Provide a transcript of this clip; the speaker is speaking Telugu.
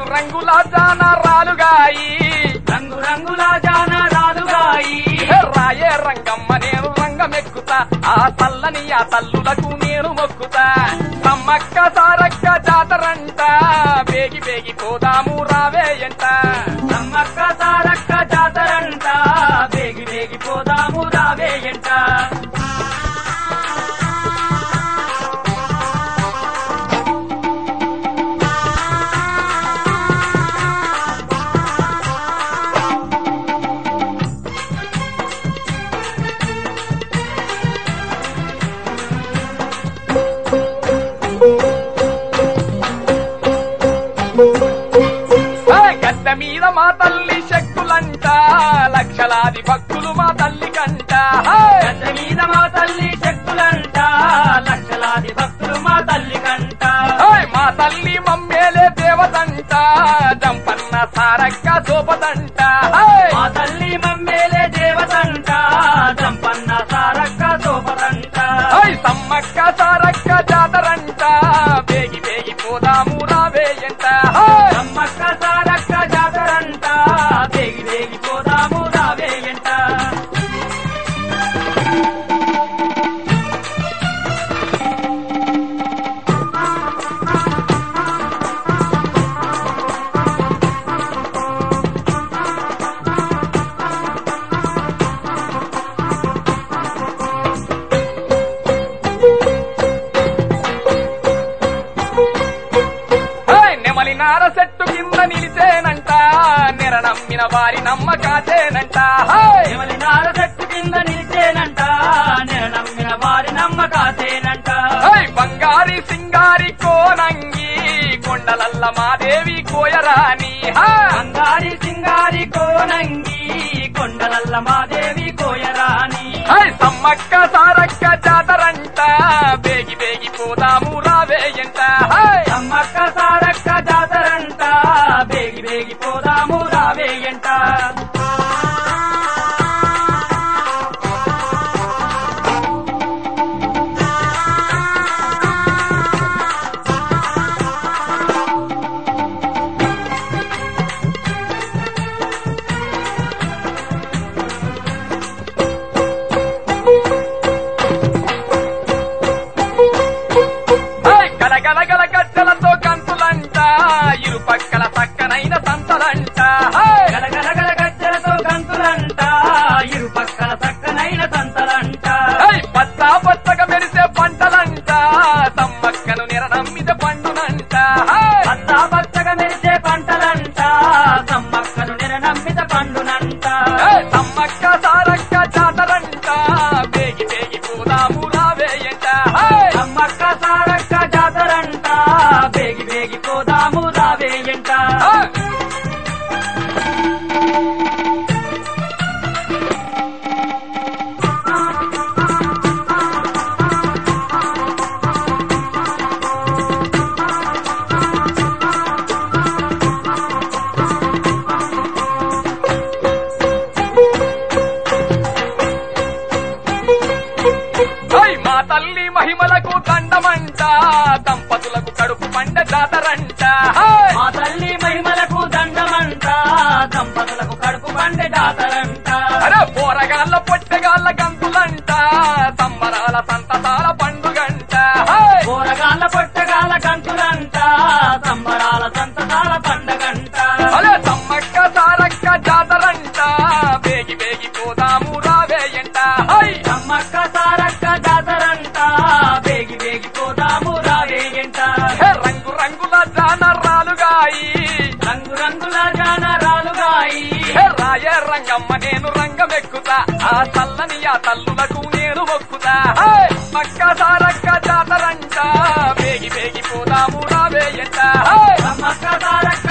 రంగుల జానరాలుగాయి రంగు రంగుల జానరాలుగాయి రాయే రంగమ్మ నేను రంగమెక్కుతా ఆ తల్లని ఆ తల్లులకు నేను మొక్కుతా సమ్మక్క సారక్క జాతరంట బేగి బేగి పోదాము రావేయంట సమ్మక్క సారక్క జాతరంట వేగి వేగి పోదాము రావేయంట ఏ గడ్డ మీద మా తల్లి శక్తులంట లక్షలాది భక్తులు మా తల్లి కంట హే! గడ్డ మీద మా తల్లి శక్తులంట లక్షలాది భక్తులు మా తల్లి కంట హే! మా తల్లి మమ్మేలే దేవతంట జంపన్న సారక్క సోపదంట హే! మా తల్లి మమ్మేలే దేవతంట జంపన్న సారక్క సోపదంట హే! సమ్మక్క సారక్క జాతరంట బేగి బేగి పోదాము రావేయంట హే! సమ్మక్క సారక్క జాతరంట వేగి వేగి పోదాము రావేయంట హే! నెమలి నార చెట్టు కింద నిలిచేనంట నెరనమ్మిన వారి నమ్మకాచేనంట హే! ఎవరి నార చెట్టు కింద నిలిచేనంట నేను నమ్మిన వారి నమ్మకాసేనంట హై బంగారి సింగారి కోనంగి కొండలల్ల మాదేవి కోయరాని హా! బంగారి సింగారి కోనంగి కొండలల్ల మాదేవి కోయరాని హై సమ్మక్క సారక్క జాతరంట బేగి బేగి పోదాము రావేయంట హై! సమ్మక్క సారక్క జాతరంట వేగి వేగి పోదాము రావేయంట హై గలగల గల గజ్జలతో కంతులంట ఇరు పక్కల చక్కనైన సంతలంట హై! గలగలగల గజ్జలతో గంతులంట ఇరు పక్కల చక్కనైన సంతలంట హై పచ్చ పచ్చగా మెరిసే పంటలంట సమ్మక్కను నిరనమ్మిద పండునంట హై! పచ్చ పచ్చగా మెరిసే పంటలంట సమ్మక్కను నిరనమ్మిత పండునంట ఏ సమ్మక్క సారక్క జాతరంట బేగి బేగి పోదాము రావేయంట హై! సమ్మక్క సారక్క జాతరంట వేగి వేగి పోదాము రావేయంట ఆ! హై మా తల్లి మహిమలకు దండమంట దంపతులకు కడుపు పండ జాతరంట హై! మా తల్లి మహిమలకు దండమంట దంపతులకు కడుపు పండే జాతరంట అరే పోరగాళ్ళ పొట్టెగాళ్ళ గంతులంట సంబరాల సంతతాల పండుగంట హై! కూరగాళ్ళ పొట్టగాళ్ళ కంతులంట సంబరాల సంతతాల పండగంట అరే సమ్మక్క సారక్క జాతరంట బేగి బేగి పోదాము రావేయంట హై సమ్మక్క సారక్క జాతరంట వేగి వేగి పోదాము రావేయంట హే రంగు రంగుల జానరాలుగాయి రంగు రంగుల జానరాలుగాయి హే రాయే రంగమ్మ నేను రంగమెక్కుతా ఆ తల్లని ఆ తల్లులకు నేను మొక్కుతా హే మక్క సారక్క జాతరంట బేగి బేగి పోదాము రావేయంట హే సమ్మక్క సారక్క